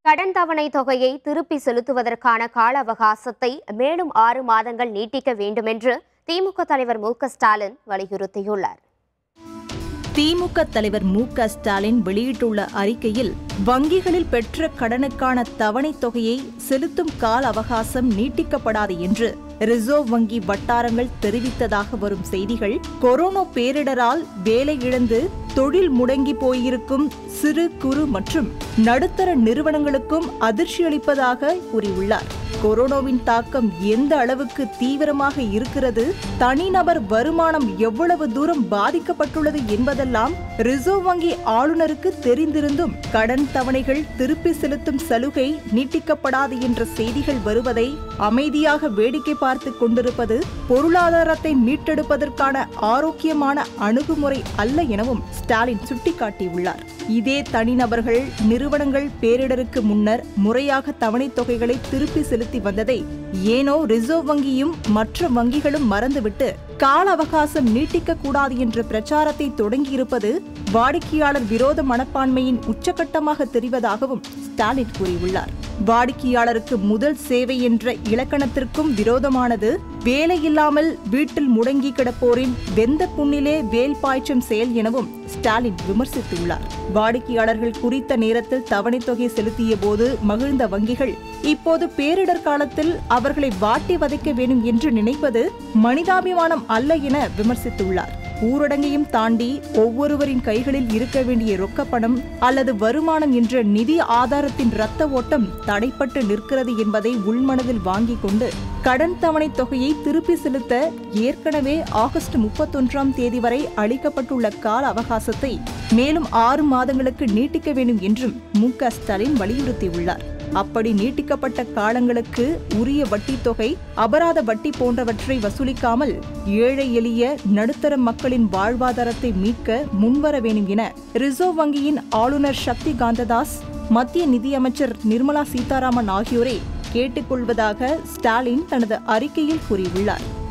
கடன் தவணை தொகையை திருப்பி செலுத்துவதற்கான கால அவகாசத்தை மேலும் ஆறு மாதங்கள் நீட்டிக்க வேண்டும் என்று திமுக தலைவர் மு க ஸ்டாலின் வலியுறுத்தியுள்ளார் திமுக தலைவர் மு க ஸ்டாலின் வெளியிட்டுள்ள அறிக்கையில் வங்கிகளில் பெற்ற கடனுக்கான தவணைத் தொகையை செலுத்தும் கால அவகாசம் நீட்டிக்கப்படாது என்று ரிசர்வ் வங்கி வட்டாரங்கள் தெரிவித்ததாக வரும் செய்திகள் கொரோனா பேரிடரால் வேலை இழந்து தொழில் முடங்கி போயிருக்கும் சிறு குறு மற்றும் நடுத்தர நிறுவனங்களுக்கும் அதிர்ச்சியளிப்பதாக கூறியுள்ளார் கொரோனாவின் தாக்கம் எந்த அளவுக்கு தீவிரமாக இருக்கிறது தனிநபர் வருமானம் எவ்வளவு தூரம் பாதிக்கப்பட்டுள்ளது என்பதெல்லாம் ரிசர்வ் வங்கி ஆளுநருக்கு தெரிந்திருந்தும் கடன் தவணைகள் திருப்பி செலுத்தும் சலுகை நீட்டிக்கப்படாது என்ற செய்திகள் வருவதை அமைதியாக வேடிக்கை பார்த்து கொண்டிருப்பது பொருளாதாரத்தை மீட்டெடுப்பதற்கான ஆரோக்கியமான அணுகுமுறை அல்ல எனவும் ஸ்டாலின் சுட்டிக்காட்டியுள்ளார் இதே தனிநபர்கள் நிறுவனங்கள் பேரிடருக்கு முன்னர் முறையாக தவணைத் தொகைகளை திருப்பி செலுத்தி வந்ததை ஏனோ ரிசர்வ் வங்கியும் மற்ற வங்கிகளும் மறந்துவிட்டு கால அவகாசம் நீட்டிக்க கூடாது என்ற பிரச்சாரத்தை தொடங்கியிருப்பது வாடிக்கையாளர் விரோத மனப்பான்மையின் உச்சகட்டமாக தெரிவதாகவும் ஸ்டாலின் கூறியுள்ளார் வாடிக்கையாளருக்கு முதல் சேவை என்ற இலக்கணத்திற்கும் விரோதமானது வேலையில்லாமல் வீட்டில் முடங்கி கிடப்போரின் வெந்த புண்ணிலே வேல் பாய்ச்சும் செயல் எனவும் ஸ்டாலின் விமர்சித்துள்ளார் வாடிக்கையாளர்கள் குறித்த நேரத்தில் தவணைத் தொகை செலுத்திய போது மகிழ்ந்த வங்கிகள் இப்போது பேரிடர் காலத்தில் அவர்களை வாட்டி வதைக்க வேண்டும் என்று நினைப்பது மனிதாபிமானம் அல்ல என விமர்சித்துள்ளார் ஊரடங்கையும் தாண்டி ஒவ்வொருவரின் கைகளில் இருக்க வேண்டிய ரொக்கப்பணம் அல்லது வருமானம் என்ற நிதி ஆதாரத்தின் இரத்த ஓட்டம் தடைப்பட்டு நிற்கிறது என்பதை உள்மனதில் வாங்கிக் கொண்டு கடன் தவணை தொகையை திருப்பி செலுத்த ஏற்கனவே ஆகஸ்ட் முப்பத்தொன்றாம் தேதி வரை அளிக்கப்பட்டுள்ள கால அவகாசத்தை மேலும் ஆறு மாதங்களுக்கு நீட்டிக்க வேண்டும் என்றும் மு க ஸ்டாலின் வலியுறுத்தியுள்ளார் அப்படி நீட்டிக்கப்பட்ட காலங்களுக்கு உரிய வட்டித் தொகை அபராத வட்டி போன்றவற்றை வசூலிக்காமல் ஏழை எளிய நடுத்தர மக்களின் வாழ்வாதாரத்தை மீட்க முன்வர வேண்டும் என ரிசர்வ் வங்கியின் ஆளுநர் சக்தி காந்ததாஸ் மத்திய நிதியமைச்சர் நிர்மலா சீதாராமன் ஆகியோரை கேட்டுக்கொள்வதாக ஸ்டாலின் தனது அறிக்கையில் கூறியுள்ளார்